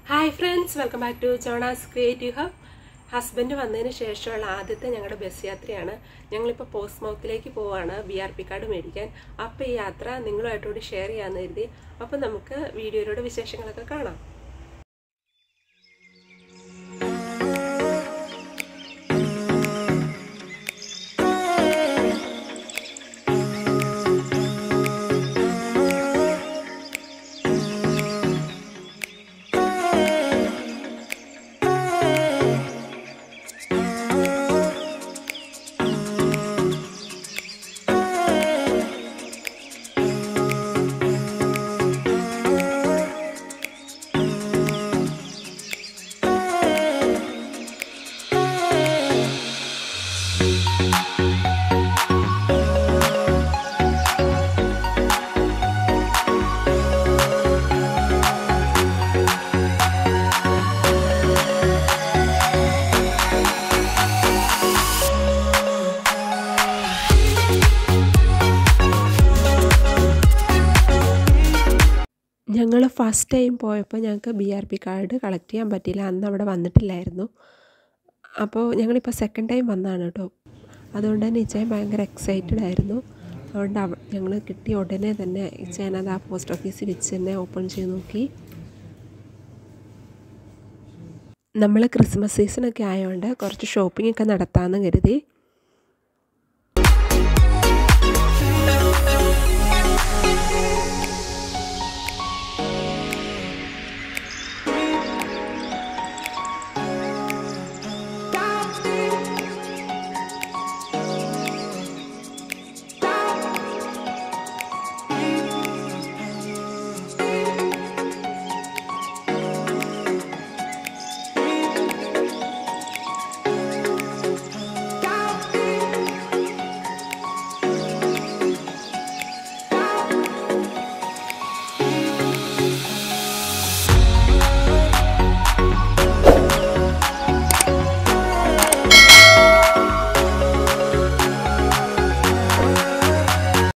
hi friends welcome back to Jona's creative hub husband വന്നതിന് ശേഷമുള്ള ആദ്യത്തെ ഞങ്ങളുടെ ബസ് യാത്രയാണ് ഞങ്ങളിപ്പോൾ പോസ്റ്റ് മൗത്തിലേക്ക് പോവാണ് ബി ആർ പി കാർഡ് മേടിക്കാൻ അപ്പോൾ ഈ യാത്ര നിങ്ങളുമായിട്ടൂടി ഷെയർ ചെയ്യാമെന്ന് കരുതി അപ്പോൾ നമുക്ക് വീഡിയോയിലൂടെ വിശേഷങ്ങളൊക്കെ കാണാം ഞങ്ങൾ ഫസ്റ്റ് ടൈം പോയപ്പോൾ ഞങ്ങൾക്ക് B R P card collect ചെയ്യാൻ പറ്റിയില്ല അന്ന് അവിടെ വന്നിട്ടില്ലായിരുന്നു അപ്പോൾ ഞങ്ങളിപ്പോൾ സെക്കൻഡ് ടൈം വന്നതാണ് കേട്ടോ അതുകൊണ്ട് തന്നെ ഇച്ചായൻ ഭയങ്കര എക്സൈറ്റഡ് ആയിരുന്നു അതുകൊണ്ട് അവ ഞങ്ങൾ കിട്ടിയ ഉടനെ തന്നെ ഇച്ചായൻ അത് ആ പോസ്റ്റ് ഓഫീസിൽ വെച്ച് തന്നെ ഓപ്പൺ ചെയ്ത് നോക്കി നമ്മൾ ക്രിസ്മസ് സീസണൊക്കെ ആയതുകൊണ്ട് കുറച്ച് ഷോപ്പിംഗ് ഒക്കെ നടത്താമെന്ന് കരുതി